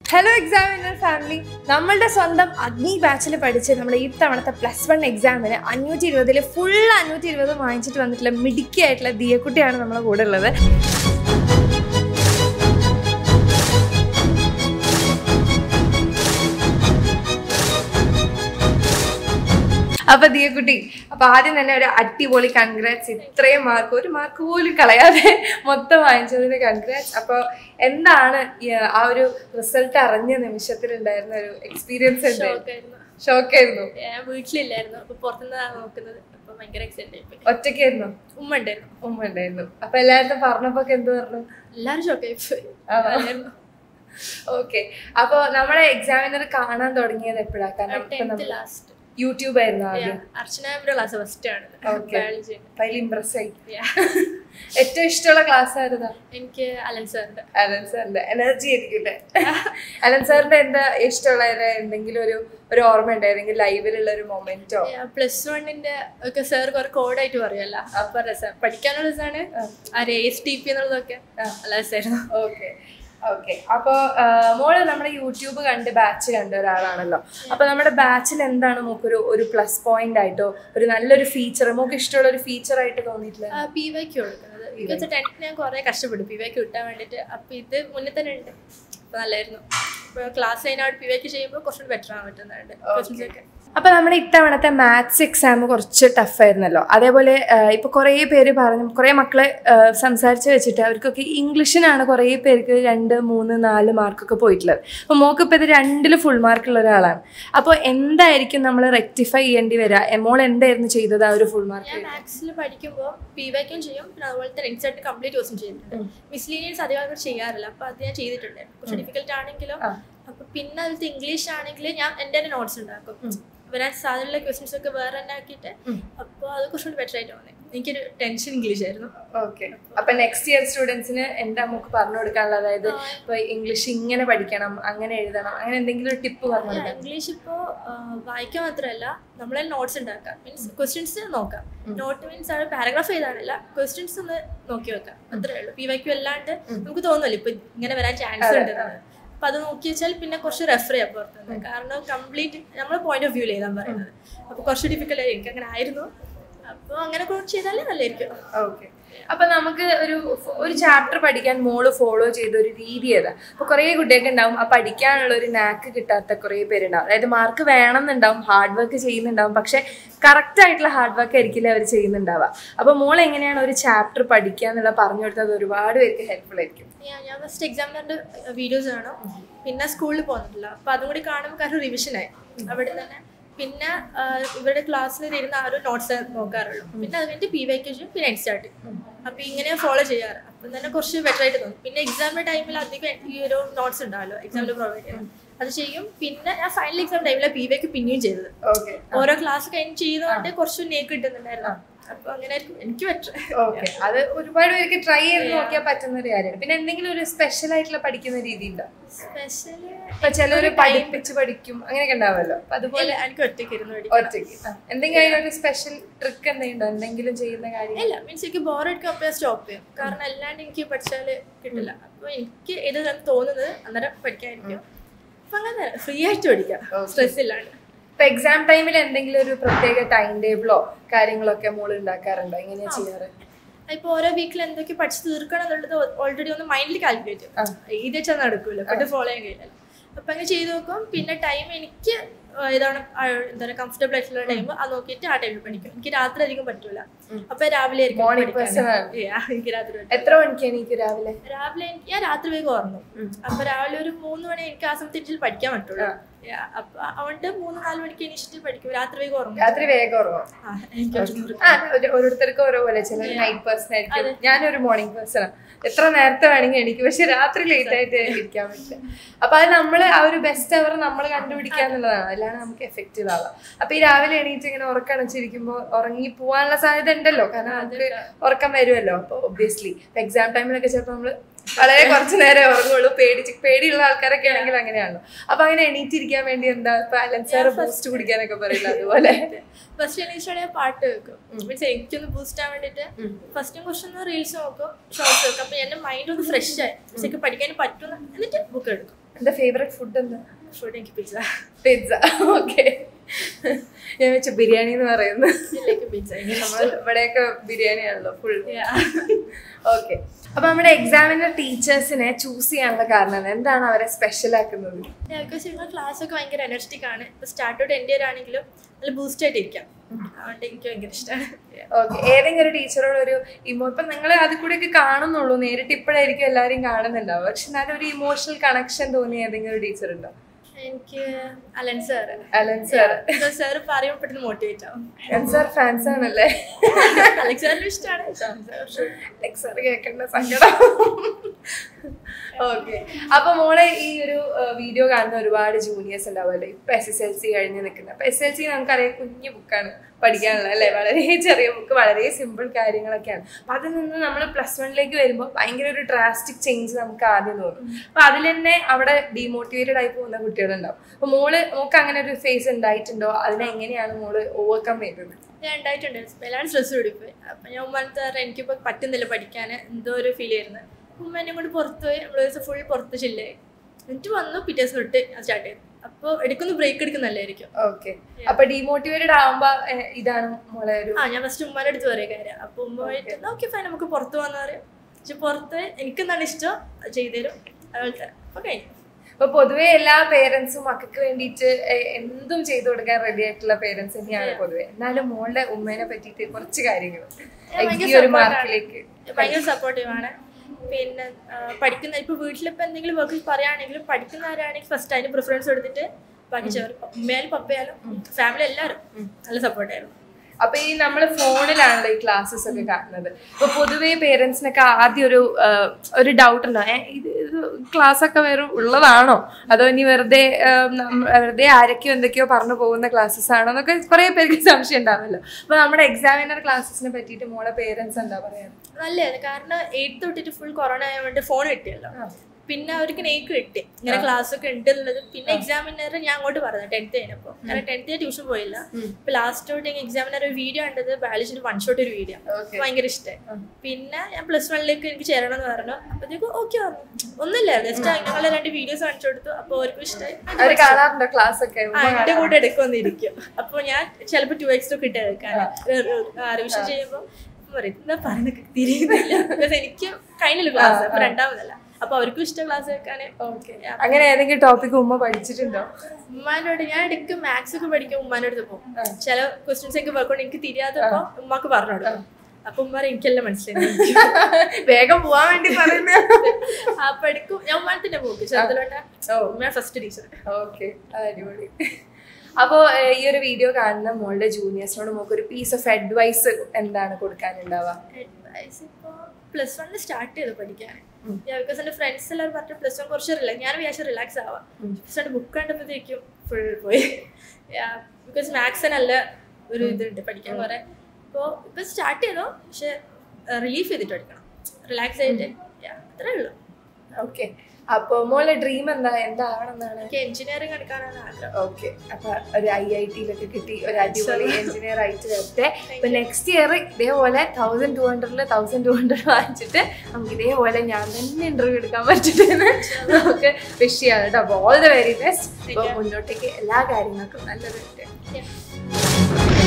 Hello examiner family നമ്മളുടെ സ്വന്തം അഗ്നി ബാച്ചിൽ പഠിച്ച് നമ്മുടെ ഈ തവണത്തെ പ്ലസ് വൺ എക്സാമിന് അഞ്ഞൂറ്റി ഇരുപതിൽ ഫുൾ അഞ്ഞൂറ്റി ഇരുപത് വാങ്ങിച്ചിട്ട് വന്നിട്ടുള്ള മിടുക്കിയായിട്ടുള്ള ദിയക്കുട്ടിയാണ് നമ്മുടെ കൂടെ ഉള്ളത് അപ്പൊ ദിയക്കുട്ടി അപ്പൊ ആദ്യം തന്നെ ഒരു അടിപൊളി കൺഗ്രാറ്റ്സ് ഇത്രയും മാർക്ക് ഒരു മാർക്ക് പോലും കളയാതെ മൊത്തം വാങ്ങിച്ചതിന് കൺഗ്രാറ്റ്സ് അപ്പൊ എന്താണ് ഈ ആ ഒരു റിസൾട്ട് അറിഞ്ഞ നിമിഷത്തിൽ ഉണ്ടായിരുന്ന ഒരു എക്സ്പീരിയൻസ് എന്തായിരുന്നു ഷോക്കായിരുന്നു ഷോക്കായിരുന്നു ഞാൻ വീട്ടിലില്ലായിരുന്നു അപ്പൊ പുറത്തുനിന്നാണ് നോക്കുന്നത് അപ്പൊ ഭയങ്കര എക്സൈറ്റ് ആയിപ്പോയി ഒറ്റയ്ക്കായിരുന്നു ഉമ്മ ഉണ്ടായിരുന്നു ഉമ്മ ഉണ്ടായിരുന്നു അപ്പൊ എല്ലാവരും പറഞ്ഞപ്പോ ഒക്കെ എന്ത് പറഞ്ഞു എല്ലാരും ഷോക്കായി പോയി ആണോ? അല്ലായിരുന്നു. ഓക്കെ അപ്പൊ നമ്മളെ എക്സാമിനർ കാണാൻ തുടങ്ങിയത് എപ്പോഴാ കാരണം ഇപ്പൊ ടെൻത്ത് നമ്മള് ലാസ്റ്റ് യൂട്യൂബ് ആയിരുന്നു ആദ്യം അർച്ചനാമിന്റെ ക്ലാസ് ഫസ്റ്റ് ആണ് Okay. ബയോളജി ഭയങ്കര ഇമ്പ്രസ് ആയി Yeah. ഏറ്റവും ഇഷ്ടമുള്ള ക്ലാസ് ആയിരുന്നാ എനിക്ക് അലൻ സാറിന്റെ അലൻ സാറിന്റെ എനർജി ആയിരിക്കില്ലേ അലൻ സാറിന്റെ എന്താ ഇഷ്ടമുള്ള എന്തെങ്കിലും ഒരു ഒരു ഓർമ്മ ഉണ്ട് ഏതെങ്കിലും ലൈവിലുള്ള ഒരു മൊമെന്റോ പ്ലസ് വണ്ണിന്റെ ഒക്കെ സാർ കുറെ കോഡായിട്ട് പറയുമല്ലോ അപ്പൊ രസം പഠിക്കാനുള്ള രസമാണ് ആ എസ് ടി പി എന്നുള്ളതൊക്കെ നല്ല രസമായിരുന്നു ഓക്കെ ഓക്കെ അപ്പോ മോള് നമ്മുടെ യൂട്യൂബ് കണ്ട് ബാച്ച് കണ്ട ഒരാളാണല്ലോ അപ്പൊ നമ്മുടെ ബാച്ചിൽ എന്താണ് മോക്കൊരു ഒരു പ്ലസ് പോയിന്റ് ആയിട്ടോ ഒരു നല്ലൊരു ഫീച്ചർ മോക്ക് ഇഷ്ടമുള്ള ഒരു ഫീച്ചർ ആയിട്ട് തോന്നിയിട്ടില്ല പി വൈക്ക് കൊടുക്കുന്നത് എനിക്ക് ടെൻത്ത് ഞാൻ കുറെ കഷ്ടപ്പെട്ടു പി വൈക്ക് കിട്ടാൻ വേണ്ടിയിട്ട് അപ്പൊ ഇത് മുന്നേ തന്നെ ഉണ്ട് അപ്പൊ നല്ലായിരുന്നു ഇപ്പൊ ക്ലാസ് കഴിഞ്ഞാൽ പി വൈക്ക് ചെയ്യുമ്പോൾ കുറച്ചുകൂടി ബെറ്റർ ആവാൻ പറ്റുന്നുണ്ട് ക്വസ്റ്റ്യൻസ് ഒക്കെ അപ്പൊ നമ്മുടെ ഇത്തവണത്തെ മാത്സ് എക്സാം കുറച്ച് ടഫ് ആയിരുന്നല്ലോ അതേപോലെ ആഹ് ഇപ്പൊ കുറേ പേര് പറഞ്ഞു കുറേ മക്കളെ ആഹ് സംസാരിച്ച് വെച്ചിട്ട് അവർക്കൊക്കെ ഇംഗ്ലീഷിനാണ് കുറേ പേർക്ക് രണ്ട് മൂന്ന് നാല് മാർക്കൊക്കെ പോയിട്ടുള്ളത് അപ്പോൾ മോക്ക് ഇപ്പോൾ ഇത് രണ്ടിൽ ഫുൾ മാർക്കുള്ള ഒരാളാണ് അപ്പോൾ എന്തായിരിക്കും നമ്മൾ റെക്ടിഫൈ ചെയ്യേണ്ടി വരിക എമോൾ എന്തായിരുന്നു ചെയ്തത് ആ ഒരു ഫുൾ മാർക്ക് ഞാൻ മാത്സിൽ പഠിക്കുമ്പോൾ പി വൈക്കും ചെയ്യും പിന്നെ അതുപോലെ തന്നെ ഇൻസെർട്ട് കംപ്ലീറ്റ് കോഴ്സും ചെയ്തിട്ടുണ്ട് മിസ്ലീനിയൻസ് അധികം അവർ ചെയ്യാറില്ല അപ്പൊ അത് ഞാൻ ചെയ്തിട്ടുണ്ട് കുറച്ച് ഡിഫിക്കൽട്ട് ആണെങ്കിലും ആ. അപ്പൊ പിന്നെ അതിലത്തെ ഇംഗ്ലീഷ് ആണെങ്കിൽ ഞാൻ എൻ്റെ തന്നെ നോട്ട്സ് ഉണ്ടാക്കും വരാൻ സാധ്യതയുള്ള ക്വസ്റ്റ്യൻസ് ഒക്കെ വേറെ തന്നെ ആക്കിയിട്ട് അപ്പോൾ അത് കുറച്ചുകൂടി ബെറ്റർ ആയിട്ട് തോന്നി എനിക്കൊരു ടെൻഷൻ ഇംഗ്ലീഷ് ആയിരുന്നു ഓക്കെ അപ്പൊ നെക്സ്റ്റ് ഇയർ സ്റ്റുഡൻസിന് എന്താ നമുക്ക് പറഞ്ഞു കൊടുക്കാനുള്ളത് അതായത് ഇപ്പൊ ഇംഗ്ലീഷ് ഇങ്ങനെ പഠിക്കണം അങ്ങനെ എഴുതണം അങ്ങനെ എന്തെങ്കിലും ഒരു ടിപ്പ് പറഞ്ഞു കൊടുക്കാം ഇംഗ്ലീഷ് ഇപ്പോൾ വായിക്കാൻ മാത്രമല്ല നമ്മളെ നോട്ട്സ് ഉണ്ടാക്കാം മീൻസ് ക്വസ്റ്റ്യൻസ് നോക്കാം നോട്ട് മീൻസ് ആണ് പാരഗ്രാഫ് എഴുതാനല്ല ക്വസ്റ്റ്യൻസ് ഒന്ന് നോക്കി വെക്കാം അത്രേ ഉള്ളൂ പി വൈക്കും അല്ലാണ്ട് നമുക്ക് തോന്നുമല്ലോ ഇപ്പൊ ഇങ്ങനെ വരാൻ ചാൻസ് ഉണ്ട് എന്ന്. അപ്പൊ അത് നോക്കി വെച്ചാൽ പിന്നെ കുറച്ച് റെഫർ ചെയ്യാം പുറത്തുനിന്ന് കാരണം കംപ്ലീറ്റ് നമ്മൾ പോയിന്റ് ഓഫ് വ്യൂ എഴുതാൻ പറയുന്നത് അപ്പൊ കുറച്ച് ഡിഫിക്കൽട്ട് ആയിരിക്കും എനിക്ക് അങ്ങനെ ആയിരുന്നു അപ്പോൾ അങ്ങനെ കുറച്ച് ചെയ്താലേ നല്ലതായിരിക്കും ഓക്കെ അപ്പൊ നമുക്ക് ഒരു ഒരു ചാപ്റ്റർ പഠിക്കാൻ മോള് ഫോളോ ചെയ്ത ഒരു രീതി ഏതാ അപ്പൊ കുറെ കുട്ടിയൊക്കെ ഉണ്ടാവും ആ പഠിക്കാനുള്ള ഒരു നാക്ക് കിട്ടാത്ത കുറെ പേരുണ്ടാവും അതായത് മാർക്ക് വേണമെന്നുണ്ടാവും ഹാർഡ് വർക്ക് ചെയ്യുന്നുണ്ടാവും പക്ഷെ കറക്റ്റ് ആയിട്ടുള്ള ഹാർഡ് വർക്ക് ആയിരിക്കില്ല അവർ ചെയ്യുന്നുണ്ടാവുക അപ്പൊ മോൾ എങ്ങനെയാണ് ഒരു ചാപ്റ്റർ പഠിക്കുക എന്നുള്ള പറഞ്ഞു കൊടുത്തത് ഒരുപാട് പേർക്ക് ഹെൽപ്ഫുൾ ആയിരിക്കും ഞാൻ ഞാൻ ഫസ്റ്റ് എക്സാമിനറിന്റെ വീഡിയോസ് കാണും പിന്നെ സ്കൂളിൽ പോകുന്നില്ല അപ്പൊ അതും കൂടി കാണുമ്പോൾ കാരണം റിവിഷനായി അവിടെ തന്നെ പിന്നെ ആ, ഇവരുടെ ക്ലാസ്സിൽ ഇരുന്ന ആ ഒരു നോട്ട്സ് നോക്കാറുള്ളൂ പിന്നെ അത് കഴിഞ്ഞിട്ട് പി വൈക്ക് ചെയ്യും പിന്നെ എക്സ്റ്റാർട്ട് അപ്പൊ ഇങ്ങനെ ഫോളോ ചെയ്യാറ് അപ്പം തന്നെ കുറച്ച് ബെറ്റർ ആയിട്ട് തോന്നും പിന്നെ എക്സാമിന്റെ ടൈമിൽ അധികം ഈ ഒരു നോട്ട്സ് ഉണ്ടാവല്ലോ എക്സാമിൽ പ്രൊവൈഡ് ചെയ്യും അത് ചെയ്യും പിന്നെ ഞാൻ ഫൈനൽ എക്സാം ടൈമിൽ പി വൈക്ക് പിന്നെയും ചെയ്തത് ഓക്കെ ഓരോ ക്ലാസ് കഴിഞ്ഞ് ചെയ്യുന്നതുകൊണ്ട് കുറച്ച് നേക്ക് കിട്ടുന്നുണ്ടായിരുന്നു അപ്പൊ അങ്ങനെ ആയിരിക്കും എനിക്ക് ബെറ്റർ ഓക്കെ അത് ഒരുപാട് പേർക്ക് ട്രൈ ചെയ്ത് നോക്കിയാൽ പറ്റുന്ന ഒരു കാര്യമാണ് പിന്നെ എന്തെങ്കിലും ഒരു സ്പെഷ്യൽ ആയിട്ടുള്ള പഠിക്കുന്ന രീതി ഉണ്ടോ സ്പെഷ്യല് ഇപ്പൊ ചിലര് പഠിപ്പിച്ച് പഠിക്കും അങ്ങനെയൊക്കെ ഉണ്ടാവുമല്ലോ അപ്പൊ അതുപോലെ എനിക്ക് ഒറ്റയ്ക്ക് ഇരുന്ന് പഠിക്കും ഒറ്റയ്ക്ക് ആ. എന്തെങ്കിലും അതിനൊരു സ്പെഷ്യൽ ട്രിക്ക് എന്തെങ്കിലും ഉണ്ടോ എന്തെങ്കിലും ചെയ്യുന്ന കാര്യം ഇല്ല മീൻസ് എനിക്ക് ബോർ അടിക്കാൻ അപ്പോൾ സ്റ്റോപ്പ് ചെയ്യും കാരണം അല്ലാണ്ട് എനിക്ക് പഠിച്ചാൽ കിട്ടില്ല അപ്പോൾ എനിക്ക് ഇത് തോന്നുന്നത് അന്നേരം പഠിക്കാതിരിക്കും അപ്പൊ അങ്ങനെ ഫ്രീ ആയിട്ട് പഠിക്കാം സ്ട്രെസ് ഇല്ലാണ്ട് ഇപ്പൊ എക്സാം ടൈമിൽ എന്തെങ്കിലും ഒരു പ്രത്യേക ടൈം ടേബിളോ കാര്യങ്ങളൊക്കെ മോള് ഉണ്ടാക്കാറുണ്ടോ എങ്ങനെയാ ചെയ്യാറ് ഇപ്പൊ ഓരോ വീക്കിൽ എന്തൊക്കെ പഠിച്ച് തീർക്കണം എന്നുള്ളത് ഓൾറെഡി ഒന്ന് മൈൻഡിൽ കാൽക്കുലേറ്റ് ആ. ചെയ്യും ഇത് വെച്ചാൽ നടക്കൂല പെട്ട് ഫോളോ ചെയ്യാൻ കഴിയില്ല അപ്പൊ അങ്ങനെ ചെയ്ത് നോക്കും പിന്നെ ടൈം എനിക്ക് ആ, ഏതാണ് ആ, എന്താ പറയുക കംഫർട്ടബിൾ ആയിട്ടുള്ള ടൈം അത് നോക്കിയിട്ട് ആ ടൈമിൽ പഠിക്കും എനിക്ക് രാത്രി അധികം പറ്റൂല അപ്പൊ രാവിലെ ആയിരിക്കും Morning പഠിക്കാൻ. person ആണ്. Yeah, എനിക്ക് രാത്രി പറ്റില്ല. എത്ര മണിക്ക് എനിക്ക് രാവിലെ രാവിലെ എനിക്ക് ഞാൻ രാത്രി വേഗം ഉറങ്ങും അപ്പൊ രാവിലെ ഒരു മൂന്ന് മണി എനിക്ക് ആ സമയത്ത് എനിക്ക് പഠിക്കാൻ പറ്റുള്ളൂ Yeah, അപ്പൊ അതുകൊണ്ട് മൂന്ന് നാല് മണിക്ക് എണീച്ചിട്ട് പഠിക്കും രാത്രി വേഗം ഉറങ്ങും രാത്രി വേഗം ഉറങ്ങും ആ, എനിക്ക് ഒരു- ആ ഒരു- ഓരോരുത്തർക്കും ഓരോ പോലെ ചിലർ നൈറ്റ് പേഴ്സൺ ആയിരിക്കും ഞാനൊരു മോർണിംഗ് പേഴ്സണാണ് എത്ര നേരത്തെ വേണമെങ്കിൽ എനിക്ക് പക്ഷെ രാത്രി ലേറ്റ് ആയിട്ട് ഇരിക്കാൻ പറ്റില്ല അപ്പൊ അത് നമ്മൾ ആ ഒരു ബെസ്റ്റ് അവർ നമ്മൾ കണ്ടുപിടിക്കുക എന്നുള്ളതാണ് അല്ലാണ്ട് നമുക്ക് എഫക്റ്റീവ് ആവാം അപ്പൊ ഈ രാവിലെ എണീറ്റ് ഇങ്ങനെ ഉറക്കണച്ചിരിക്കുമ്പോൾ ഉറങ്ങി പോകാനുള്ള സാധ്യത ഉണ്ടല്ലോ കാരണം നമുക്ക് ഉറക്കം വരുമല്ലോ അപ്പൊ ഒബ്വിയസ്ലി എക്സാം ടൈമിലൊക്കെ ചിലപ്പോൾ നമ്മള് വളരെ കുറച്ച് നേരം ഉറങ്ങുള്ളൂ പേടിച്ച് പേടിയുള്ള ആൾക്കാരൊക്കെ ആണെങ്കിൽ അങ്ങനെയാണല്ലോ അപ്പൊ അങ്ങനെ എണീറ്റിരിക്കാൻ വേണ്ടി എന്താ ഇപ്പൊ അലൻസാറ് ബൂസ്റ്റ് കുടിക്കാനൊക്കെ പറയില്ല അതുപോലെ ഫസ്റ്റ് എണീച്ചാണ് ഞാൻ പാട്ട് വെക്കും മീൻസ് എനിക്കൊന്ന് ബൂസ്റ്റ് ആവാൻ വേണ്ടിട്ട് ഫസ്റ്റും കുറച്ചൊന്ന് റീൽസ് നോക്കും ഷോർട്സ് നോക്കും അപ്പൊ എന്റെ മൈൻഡ് ഒന്ന് ഫ്രഷ് ആയി പക്ഷെ എനിക്ക് പഠിക്കാൻ പറ്റുന്ന എന്നിട്ട് ബുക്ക് എടുക്കും എന്താ ഫേവറേറ്റ് ഫുഡ് എന്താ ഫുഡ് എനിക്ക് പിസ്സ പിസ്സ ഓക്കെ ഞാൻ വെച്ച ബിരിയാണി എന്ന് പറയുന്നത് എനിക്ക് പിസ്സ നമ്മൾ ഇവിടെയൊക്കെ ബിരിയാണിയാണല്ലോ ഫുൾ ഓക്കെ അപ്പൊ നമ്മുടെ എക്സാമിനർ ടീച്ചേഴ്സിനെ ചൂസ് ചെയ്യാനുള്ള കാരണം എന്താ? എന്താണ് അവരെ സ്പെഷ്യൽ ആക്കുന്നത് ബിക്കോസ് നിങ്ങൾ ക്ലാസ് ഒക്കെ ഭയങ്കര എനർജറ്റിക് ആണ് ഇപ്പൊ സ്റ്റാർട്ട് ഔട്ട് എൻ്റെ ആണെങ്കിലും നല്ല ബൂസ്റ്റ് ആയിട്ട് ഇരിക്കാം അതുകൊണ്ട് എനിക്ക് ഭയങ്കര ഇഷ്ടമാണ് ഓക്കെ ഏതെങ്കിലും ഒരു ടീച്ചറോട് ഒരു ഇമോ ഇപ്പൊ നിങ്ങൾ അതിൽ കൂടെ ഒക്കെ കാണുന്നുള്ളൂ നേരിട്ട് ഇപ്പോഴായിരിക്കും എല്ലാവരും കാണുന്നുണ്ടാവും പക്ഷെ എന്നാലും ഒരു ഇമോഷണൽ കണക്ഷൻ തോന്നിയ ഏതെങ്കിലും ഒരു ടീച്ചർ ഉണ്ടോ എനിക്ക് Alan sir Alan sir sir പറയുമ്പോൾ പെട്ടെന്ന് മോട്ടിവേറ്റ് ആവും അലൻ സാർ ഫാൻസ് ആണല്ലേ അലക്സ് സാറിന് ഇഷ്ടമാണ് സാർ കേൾക്കേണ്ട സങ്കടം ഓക്കെ അപ്പൊ മോളെ ഈ ഒരു വീഡിയോ കാണുന്ന ഒരുപാട് ജൂനിയേഴ്സ് ഉണ്ടാവുമല്ലോ ഇപ്പൊ എസ് എസ് എൽ സി കഴിഞ്ഞ് നിൽക്കുന്നത് അപ്പൊ എസ് എൽ സി നമുക്കറിയാം കുഞ്ഞു ബുക്കാണ് പഠിക്കാനുള്ളത് അല്ലേ വളരെ ചെറിയ ബുക്ക് വളരെ സിമ്പിൾ കാര്യങ്ങളൊക്കെയാണ് അപ്പൊ അതിൽ നിന്ന് നമ്മൾ പ്ലസ് വണ്ണിലേക്ക് വരുമ്പോൾ ഭയങ്കര ഒരു ഡ്രാസ്റ്റിക് ചേഞ്ച് നമുക്ക് ആദ്യം തോന്നും അപ്പൊ അതിൽ തന്നെ അവിടെ ഡീമോട്ടിവേറ്റഡ് ആയി പോകുന്ന കുട്ടികളുണ്ടാവും അപ്പൊ മോള് മോക്ക് അങ്ങനെ ഒരു ഫേസ് ഉണ്ടായിട്ടുണ്ടോ അതിനെ എങ്ങനെയാണ് മോള് ഓവർകം ചെയ്തത് ഞാൻ ഉണ്ടായിട്ടുണ്ട് എല്ലാവരും സ്ട്രെസ് പിടിപ്പോയി അപ്പം ഞാൻ ഉമ്മാനത്തെ പറഞ്ഞ എനിക്കിപ്പോൾ പറ്റുന്നില്ല പഠിക്കാൻ എന്തോ ഒരു ഫീൽ ആയിരുന്നു ഉമ്മ എന്നെ കൊണ്ട് പുറത്ത് പോയി നമ്മൾ ദിവസം ഫുൾ പുറത്ത് ചില്ലായി എന്നിട്ട് വന്നു പിറ്റേ ദിവസം തൊട്ട് ഞാൻ സ്റ്റാർട്ട് ചെയ്തു അപ്പോൾ എടുക്കുന്ന ബ്രേക്ക് എടുക്കുന്നല്ലായിരിക്കും ഓക്കെ അപ്പൊ ഡീമോട്ടിവേറ്റഡ് ആവുമ്പോ ഏഹ്, ഇതാണ് മോളെ ഒരു ആ ഞാൻ ഫസ്റ്റ് ഉമ്മാൻ്റെ അടുത്ത് പറയാം കാര്യം അപ്പോൾ ഉമ്മ പോയിട്ട് ഓക്കെ ഫൈൻ നമുക്ക് പുറത്ത് പോകാന്ന് പറയും പക്ഷെ പുറത്ത് എനിക്കെന്താണ് ഇഷ്ടം അത് ചെയ്തു തരും അതുപോലത്തെ അപ്പോൾ കഴിഞ്ഞു അപ്പൊ പൊതുവെ എല്ലാ പേരൻസും മക്കൾക്ക് വേണ്ടിയിട്ട് ഏഹ്, എന്തും ചെയ്തു കൊടുക്കാൻ റെഡി ആയിട്ടുള്ള പേരൻസ് തന്നെയാണ് പൊതുവെ എന്നാലും മോളുടെ ഉമ്മേനെ പറ്റിയിട്ട് കുറച്ച് കാര്യങ്ങൾ ഭയങ്കര ഈ ഒരു support ആണ്. മാർക്കിലേക്ക് ഭയങ്കര സപ്പോർട്ടീവ് ആണ് പിന്നെ ആ, പഠിക്കുന്ന ഇപ്പൊ വീട്ടിലിപ്പോ എന്തെങ്കിലും വർക്ക് പറയുകയാണെങ്കിലും പഠിക്കുന്നവരാണെങ്കിൽ ഫസ്റ്റ് അതിന് പ്രിഫറൻസ് കൊടുത്തിട്ട് ബാക്കി ചേർ ഉമ്മയാലും പപ്പയാലും ഫാമിലി എല്ലാവരും നല്ല സപ്പോർട്ടായിരുന്നു അപ്പൊ ഈ നമ്മൾ ഫോണിലാണല്ലോ ഈ ക്ലാസ്സസ് ഒക്കെ കാണുന്നത് അപ്പൊ പൊതുവെ പേരൻസിനൊക്കെ ആദ്യം ഒരു ആഹ്, ഒരു ഡൗട്ട് ഉണ്ടോ ഏ ഇത് ഇത് ക്ലാസ് ഒക്കെ വെറും ഉള്ളതാണോ അതോ ഇനി വെറുതെ ആഹ്, നമ്മ- വെറുതെ ആരൊക്കെയോ എന്തൊക്കെയോ പറഞ്ഞു പോകുന്ന ക്ലാസ്സസ് ആണോ എന്നൊക്കെ കുറെ പേർക്ക് സംശയം ഉണ്ടാവല്ലോ അപ്പൊ നമ്മുടെ എക്സാമിനർ ക്ലാസ്സസിനെ പറ്റിയിട്ട് മോളെ പേരൻസ് എന്താ പറയാ നല്ലതാണ് കാരണം എയ്ത്ത് തൊട്ടിട്ട് ഫുൾ കൊറോണ ആയതുകൊണ്ട് ഫോൺ കിട്ടിയല്ലോ പിന്നെ അവർക്ക് നെയ്ക്ക് കിട്ടി ഇങ്ങനെ ക്ലാസ് ഒക്കെ ഉണ്ട് എന്നുള്ളത് പിന്നെ എക്സാമിനർ ഞാൻ അങ്ങോട്ട് പറഞ്ഞു ടെൻത്ത് കഴിഞ്ഞപ്പോൾ കാരണം ടെൻത്ത് ട്യൂഷൻ പോയില്ല ഇപ്പൊ ലാസ്റ്റ് തൊട്ട് എക്സാമിനർ ഒരു വീഡിയോ കണ്ടത് ബയോളജിന്റെ വൺ ഷോട്ട് ഒരു വീഡിയോ Okay. ഭയങ്കര ഇഷ്ടമായി പിന്നെ ഞാൻ പ്ലസ് വണ്ണിലേക്ക് എനിക്ക് ചേരണം എന്ന് പറഞ്ഞു അപ്പത്തേക്കും ഓക്കെ പറഞ്ഞു ഒന്നുമില്ല ജസ്റ്റ് ഞങ്ങളെ രണ്ട് വീഡിയോസ് കാണിച്ചു കൊടുത്തു അപ്പൊ അവർക്കും ഇഷ്ടമായി അവര് കാണാറുണ്ടോ ക്ലാസ് ഒക്കെ ആ എന്റെ കൂടെ എടുക്കുമെന്നിരിക്കും അപ്പൊ ഞാൻ ചിലപ്പോ ടു എക്സ് ഒക്കെ ഇട്ട് എടുക്കാൻ റിവിഷൻ ചെയ്യുമ്പോ പറയും എന്താ പറയുന്നത് തിരിയുന്നില്ല ബിക്കോസ് എനിക്ക് കഴിഞ്ഞില്ല ക്ലാസ് അപ്പൊ രണ്ടാമതല്ല അപ്പൊ അവർക്കും ഇഷ്ടം ക്ലാസ് വെക്കാന് ഓക്കെ അങ്ങനെ ഏതെങ്കിലും ടോപ്പിക് ഉമ്മ പഠിച്ചിട്ടുണ്ടോ ഉമ്മാനോട് ഞാൻ ഇടയ്ക്ക് മാത്സ് ഒക്കെ പഠിക്കും ഉമ്മാൻ്റെ അടുത്ത് പോകും ചില ക്വസ്റ്റ്യൻസ് ഒക്കെ വർക്കൊണ്ട് എനിക്ക് തിരിയാത്തപ്പോ ഉമ്മാക്ക് പറഞ്ഞു കൊടുക്കും അപ്പൊ ഉമ്മ പറയും, എനിക്കെല്ലാം മനസ്സിലായി വേഗം പോവാൻ വേണ്ടി പറയുന്നത് അപ്പൊ എടുക്കും ഞാൻ ഉമ്മാൻ തന്നെ പോകും ചെറുതിലോട്ട ഓ ഉമ്മ ഫസ്റ്റ് ടീച്ചർ ഓക്കെ അടിപൊളി അപ്പോൾ ഈ ഒരു വീഡിയോ കാണുന്ന മോളുടെ ജൂനിയേഴ്സിനോട് നമുക്ക് ഒരു പീസ് ഓഫ് അഡ്വൈസ് എന്താണ് കൊടുക്കാനുണ്ടാവുക അഡ്വൈസ് ഇപ്പോ പ്ലസ് വണ്ണിൽ സ്റ്റാർട്ട് ചെയ്തു പഠിക്കാൻ ബിക്കോസ് എന്റെ ഫ്രണ്ട്സ് എല്ലാവരും പറഞ്ഞു പ്ലസ് വൺ കുറച്ച് റിലാക്സ് ഞാൻ വിചാരിച്ചു റിലാക്സ് ആവാം പ്ലസ് വൺ ബുക്ക് കണ്ടപ്പോഴത്തേക്കും ഫുൾ പോയി ബിക്കോസ് മാത്സ് നല്ല ഒരു ഇതുണ്ട് പഠിക്കാൻ കുറെ അപ്പോൾ ഇപ്പൊ സ്റ്റാർട്ട് ചെയ്തോ പക്ഷെ റിലീഫ് ചെയ്തിട്ട് പഠിക്കണം റിലാക്സ് ആയിട്ട് Yeah, അത്രേ ഉള്ളൂ ഓക്കെ അപ്പോൾ മോളുടെ ഡ്രീം എന്താ എന്താവണം എന്നാണ് എനിക്ക് എഞ്ചിനീയറിംഗ് എടുക്കാനാണ് ആഗ്രഹം ഓക്കെ അപ്പൊ ഒരു ഐ ഐ ടിയിലൊക്കെ കിട്ടി ഒരു അടിപൊളി എഞ്ചിനീയർ ആയിട്ട് വരട്ടെ ഇപ്പൊ നെക്സ്റ്റ് ഇയർ ഇതേപോലെ തൗസൻഡ് ടു ഹൺഡ്രഡില് തൗസൻഡ് ടു ഹൺഡ്രഡ് വാങ്ങിച്ചിട്ട് നമുക്ക് ഇതേപോലെ ഞാൻ തന്നെ ഇന്റർവ്യൂ എടുക്കാൻ പറ്റട്ടെ എന്ന് നമുക്ക് വിഷ് ചെയ്യാം കേട്ടോ അപ്പോൾ ഓൾ ദ വെരി ബെസ്റ്റ് ഇപ്പൊ മുന്നോട്ടേക്ക് എല്ലാ കാര്യങ്ങൾക്കും നല്ലത് Yeah.